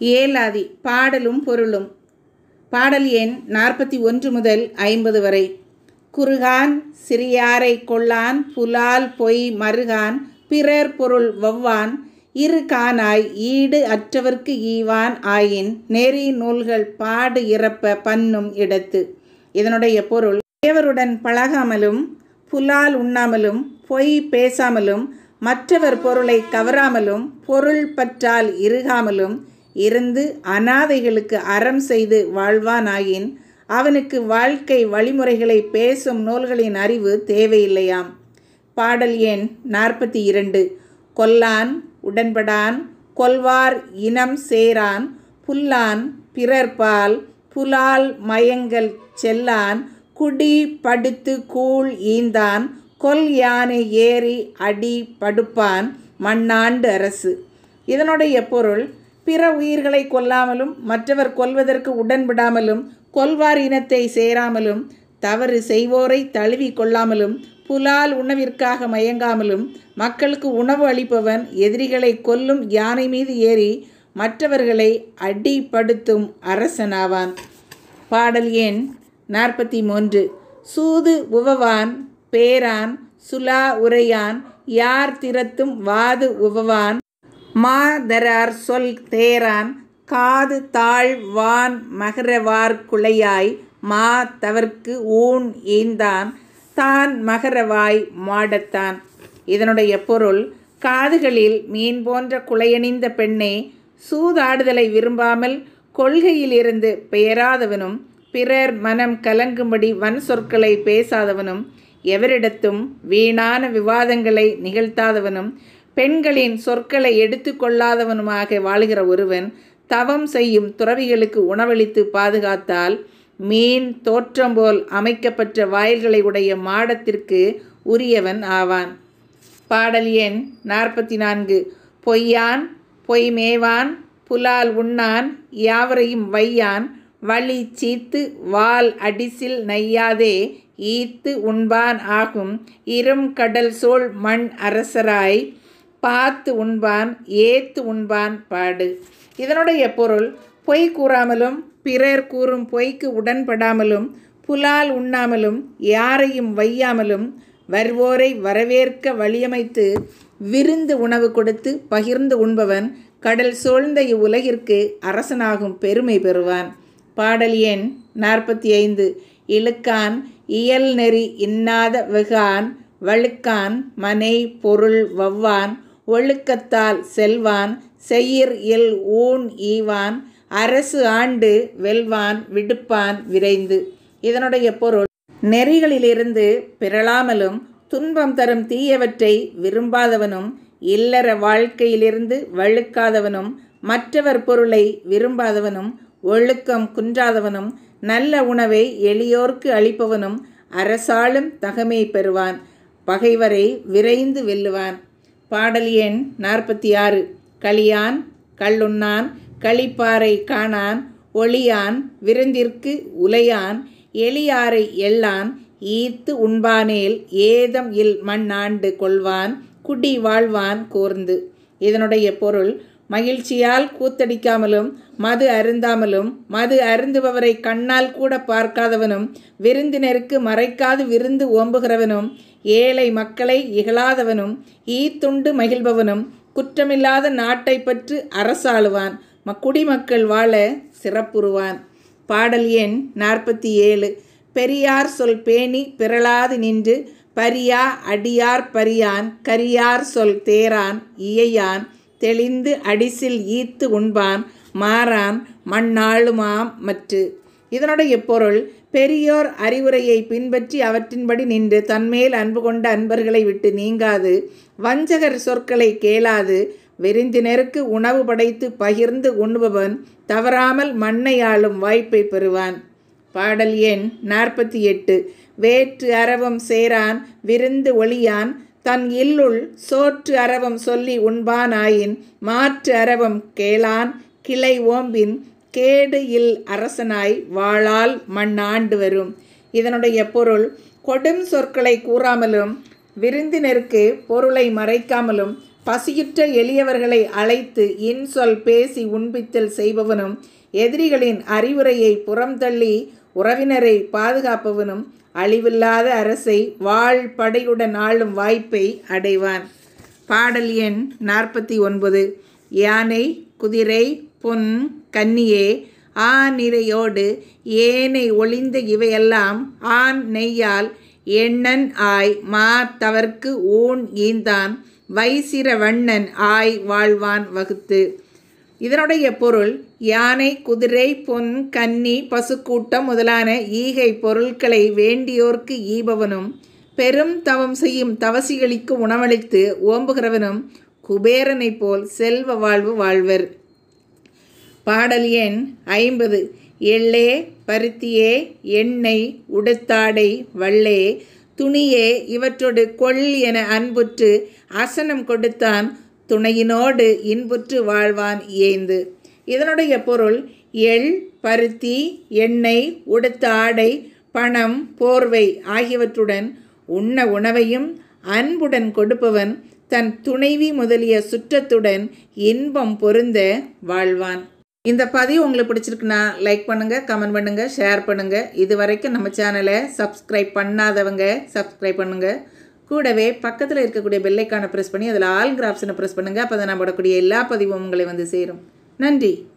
ஏலாதி பாடலும் பொருளும் பாடல் எண் நாற்பத்தி ஒன்று முதல் ஐம்பது வரை குறுகான் சிறியாரை கொள்ளான் புலால் பொய் மருகான் பிறர் பொருள் வவ்வான் இரு கானாய் ஈடு அற்றவர்க்கு ஈவான் ஆயின் நெறி நூல்கள் பாடு இறப்ப பன்னும் இடத்து இதனுடைய பொருள் தேவருடன் பழகாமலும் புலால் உண்ணாமலும் பொய் பேசாமலும் மற்றவர் பொருளை கவராமலும் பொருள் பற்றால் இறுகாமலும் இருந்து அனாதைகளுக்கு அறம் செய்து வாழ்வானாயின் அவனுக்கு வாழ்க்கை வழிமுறைகளை பேசும் நூல்களின் அறிவு தேவையில்லையாம் பாடல் எண் நாற்பத்தி இரண்டு கொல்லான் உடன்படான் கொல்வார் இனம் சேரான் புல்லான் பிறர்பால் புலால் மயங்கல் செல்லான் குடி படுத்து கூழ் ஈந்தான் கொல் யானை ஏறி அடி படுப்பான் மண்ணாண்டு அரசு இதனுடைய பொருள் பிற உயிர்களை கொல்லாமலும் மற்றவர் கொல்வதற்கு உடன்படாமலும் கொல்வார் இனத்தை சேராமலும் தவறு செய்வோரை தழுவி கொள்ளாமலும் புலால் உணவிற்காக மயங்காமலும் மக்களுக்கு உணவு அளிப்பவன் எதிரிகளை கொல்லும் யானை மீது ஏறி மற்றவர்களை அடிப்படுத்தும் அரசனாவான் பாடல் எண் நாற்பத்தி மூன்று சூது உவவான் பேரான் சுலா உரையான் யார் திறத்தும் வாது உவவான் மாதரார் சொல் தேரான் காது தாழ் வான் மகரவார் குளையாய் மா தவர்க்கு ஊன் ஈந்தான் தான் மகரவாய் மாடத்தான் இதனுடைய பொருள் காதுகளில் மீன் போன்ற குளையணிந்த பெண்ணே சூதாடுதலை விரும்பாமல் கொள்கையிலிருந்து பெயராதவனும் பிறர் மனம் கலங்கும்படி வன் சொற்களை பேசாதவனும் எவரிடத்தும் வீணான விவாதங்களை நிகழ்த்தாதவனும் பெண்களின் சொற்களை எடுத்துக்கொள்ளாதவனுமாக வாழ்கிற ஒருவன் தவம் செய்யும் துறவிகளுக்கு உணவளித்து பாதுகாத்தால் மீன் தோற்றம் போல் அமைக்கப்பட்ட வாயில்களை உடைய மாடத்திற்கு உரியவன் ஆவான் பாடல் எண் நாற்பத்தி நான்கு பொய்யான் பொய் மேவான் புலால் உண்ணான் யாவரையும் வையான் வழி சீத்து வால் அடிசில் நையாதே ஈத்து உண்பான் ஆகும் இரும் கடல் சோழ் மண் அரசராய் பார்த்து உண்பான் ஏத்து உண்பான் பாடு இதனுடைய பொருள் பொய் கூறாமலும் பிறர் கூறும் பொய்க்கு உடன்படாமலும் புலால் உண்ணாமலும் யாரையும் வையாமலும் வருவோரை வரவேற்க வழியமைத்து விருந்து உணவு கொடுத்து பகிர்ந்து உண்பவன் கடல் சூழ்ந்த இவ்வுலகிற்கு அரசனாகும் பெருமை பெறுவான் பாடல் எண் நாற்பத்தி ஐந்து இழுக்கான் இயல் நெறி இன்னாத வெகான் வழுக்கான் மனை பொருள் வவ்வான் ஒழுக்கத்தால் செல்வான் செயிர் இல் ஊன் ஈவான் அரசு ஆண்டு வெல்வான் விடுப்பான் விரைந்து இதனுடைய பொருள் நெறிகளிலிருந்து பிறளாமலும் துன்பம் தரும் தீயவற்றை விரும்பாதவனும் இல்லற வாழ்க்கையிலிருந்து வழுக்காதவனும் மற்றவர் பொருளை விரும்பாதவனும் ஒழுக்கம் குன்றாதவனும் நல்ல உணவை எளியோர்க்கு அளிப்பவனும் அரசாளும் தகமை பெறுவான் பகைவரை விரைந்து வெல்லுவான் பாடல் எண் நாற்பத்தி ஆறு களியான் கள்ளுண்ணான் களிப்பாறை காணான் ஒளியான் விருந்திற்கு உலையான் எளியாரை எள்ளான் ஈத்து உண்பானேல் ஏதம் இல் மண்ணாண்டு கொள்வான் குடி வாழ்வான் கோர்ந்து இதனுடைய பொருள் மகிழ்ச்சியால் கூத்தடிக்காமலும் மது அருந்தாமலும் மது அருந்துபவரை கண்ணால் கூட பார்க்காதவனும் விருந்தினருக்கு மறைக்காது விருந்து ஓம்புகிறவனும் ஏழை மக்களை இகழாதவனும் ஈத்துண்டு மகிழ்பவனும் குற்றமில்லாத நாட்டை பற்று அரசாளுவான் குடிமக்கள் வாழ சிறப்புறுவான் பாடல் எண் நாற்பத்தி ஏழு பெரியார் சொல் பேணி பிறளாது நின்று பரியா அடியார் பரியான் கரியார் சொல் தேரான் இயையான் தெளிந்து அடிசில் ஈத்து உண்பான் மாறான் மண்ணாளுமாம் மற்று இதனுடைய பொருள் பெரியோர் அறிவுரையை பின்பற்றி அவற்றின்படி நின்று தன்மேல் அன்பு கொண்ட அன்பர்களை விட்டு நீங்காது வஞ்சகர் சொற்களை கேளாது விருந்தினருக்கு உணவு படைத்து பகிர்ந்து உண்பவன் தவறாமல் மண்ணை ஆளும் வாய்ப்பை பெறுவான் பாடல் எண் நாற்பத்தி எட்டு வேற்று அரவம் சேரான் விருந்து ஒளியான் தன் இல்லுள் சோற்று அரவம் சொல்லி உண்பானாயின் மாற்று அரவம் கேளான் கிளை ஓம்பின் கேடு இல் அரசனாய் வாழால் மண்ணாண்டு வரும் இதனுடைய பொருள் கொடும் சொற்களை கூறாமலும் விருந்தினருக்கு பொருளை மறைக்காமலும் பசியுற்ற எளியவர்களை அழைத்து இன்சொல் பேசி உண்பித்தல் செய்பவனும் எதிரிகளின் அறிவுரையை புறம்தள்ளி உறவினரை பாதுகாப்பவனும் அழிவில்லாத அரசை வாழ் படையுடன் ஆளும் வாய்ப்பை அடைவான் பாடல் எண் நாற்பத்தி ஒன்பது யானை குதிரை பொன் கன்னியே ஆநிரையோடு ஏனை ஒளிந்த இவையெல்லாம் ஆண் நெய்யால் எண்ணன் ஆய் மா தவர்க்கு ஊன் ஈந்தான் வைசிர வண்ணன் ஆய் வாழ்வான் வகுத்து இதனுடைய பொருள் யானை குதிரை பொன் கன்னி பசுக்கூட்டம் முதலான ஈகை பொருட்களை வேண்டியோர்க்கு ஈபவனும் பெரும் தவம் செய்யும் தவசிகளுக்கு உணவளித்து ஓம்புகிறவனும் குபேரனைப் போல் செல்வ வாழ்வு வாழ்வர் பாடல் எண் ஐம்பது எள்ளே பருத்தியே எண்ணெய் உடுத்தாடை வள்ளே துணியே இவற்றோடு கொள் என அன்புற்று அசனம் கொடுத்தான் துணையினோடு இன்புற்று வாழ்வான் ஏந்து இதனுடைய பொருள் எள் பருத்தி எண்ணெய் உடுத்த ஆடை பணம் போர்வை ஆகியவற்றுடன் உண்ண உணவையும் அன்புடன் கொடுப்பவன் தன் துணைவி முதலிய சுற்றத்துடன் இன்பம் பொருந்த வாழ்வான் இந்த பதிவு உங்களுக்கு பிடிச்சிருக்குன்னா லைக் பண்ணுங்கள் கமெண்ட் பண்ணுங்கள் ஷேர் பண்ணுங்கள் இது வரைக்கும் நம்ம சேனலை சப்ஸ்கிரைப் பண்ணாதவங்க சப்ஸ்கிரைப் பண்ணுங்கள் கூடவே பக்கத்தில் இருக்கக்கூடிய பெல்லைக்கான ப்ரெஸ் பண்ணி அதில் ஆல் ஆப்ஷனை ப்ரெஸ் பண்ணுங்கள் அப்போ தான் நான் போடக்கூடிய எல்லா பதிவும் உங்களை வந்து சேரும் நன்றி